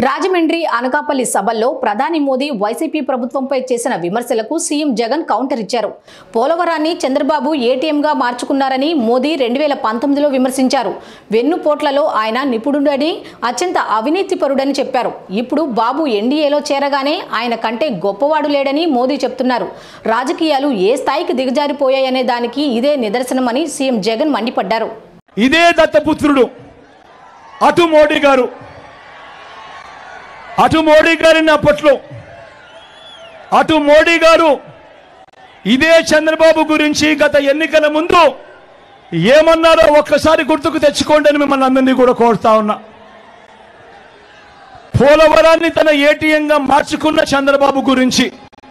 రాజమండ్రి అనకాపల్లి సభల్లో ప్రధాని మోదీ వైసీపీ ప్రభుత్వంపై చేసిన విమర్శలకు సీఎం జగన్ కౌంటర్ ఇచ్చారు పోలవరాన్ని చంద్రబాబు ఏటీఎంగా మార్చుకున్నారని మోదీ రెండు వేల పంతొమ్మిదిలో విమర్శించారు వెన్నుపోట్లలో ఆయన నిపుణుడని అత్యంత అవినీతిపరుడని చెప్పారు ఇప్పుడు బాబు ఎన్డీఏలో చేరగానే ఆయన కంటే గొప్పవాడు లేడని మోదీ చెప్తున్నారు రాజకీయాలు ఏ స్థాయికి దిగజారిపోయాయనే దానికి ఇదే నిదర్శనమని సీఎం జగన్ మండిపడ్డారు ఇదే దత్తపుత్రుడు అటు మోడీ గారు అటు మోడీ గారిని అప్పట్లో అటు మోడీ గారు ఇదే చంద్రబాబు గురించి గత ఎన్నికల ముందు ఏమన్నారో ఒక్కసారి గుర్తుకు తెచ్చుకోండి అని మిమ్మల్ని అందరినీ కూడా కోరుతా ఉన్నా పోలవరాన్ని తన ఏటీఎంగా మార్చుకున్న చంద్రబాబు గురించి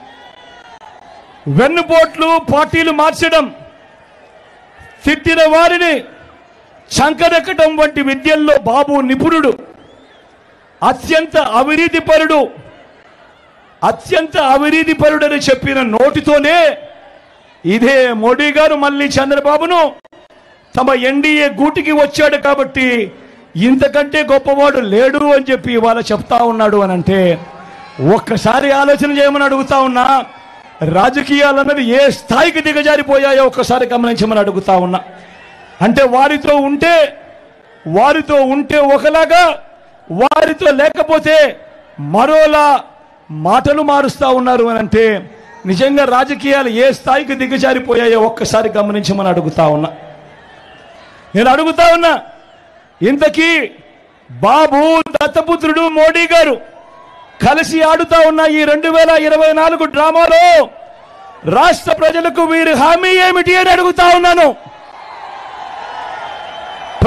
వెన్నుపోట్లు పార్టీలు మార్చడం తిట్టిన వారిని చంకరెక్కటం వంటి విద్యల్లో బాబు నిపుణుడు అత్యంత అవినీతిపరుడు అత్యంత అవినీతిపరుడని చెప్పిన నోటితోనే ఇదే మోడీ గారు మళ్ళీ చంద్రబాబును తమ ఎన్డీఏ గూటికి వచ్చాడు కాబట్టి ఇంతకంటే గొప్పవాడు లేడు అని చెప్పి ఇవాళ చెప్తా ఉన్నాడు అని అంటే ఒక్కసారి ఆలోచన చేయమని అడుగుతా ఉన్నా రాజకీయాలు అన్నది ఏ స్థాయికి దిగజారిపోయాయో ఒక్కసారి గమనించమని అడుగుతా ఉన్నా అంటే వారితో ఉంటే వారితో ఉంటే ఒకలాగా వారితో లేకపోతే మరోలా మాటలు మారుస్తా ఉన్నారు అని అంటే నిజంగా రాజకీయాలు ఏ స్థాయికి దిగజారిపోయాయో ఒక్కసారి గమనించమని అడుగుతా ఉన్నా నేను అడుగుతా ఉన్నా ఇంతకీ బాబు దత్తపుత్రుడు మోడీ గారు కలిసి ఆడుతా ఉన్న ఈ రెండు వేల ఇరవై నాలుగు డ్రామాలో రాష్ట్ర ప్రజలకు వీరి హామీ ఏమిటి అని అడుగుతా ఉన్నాను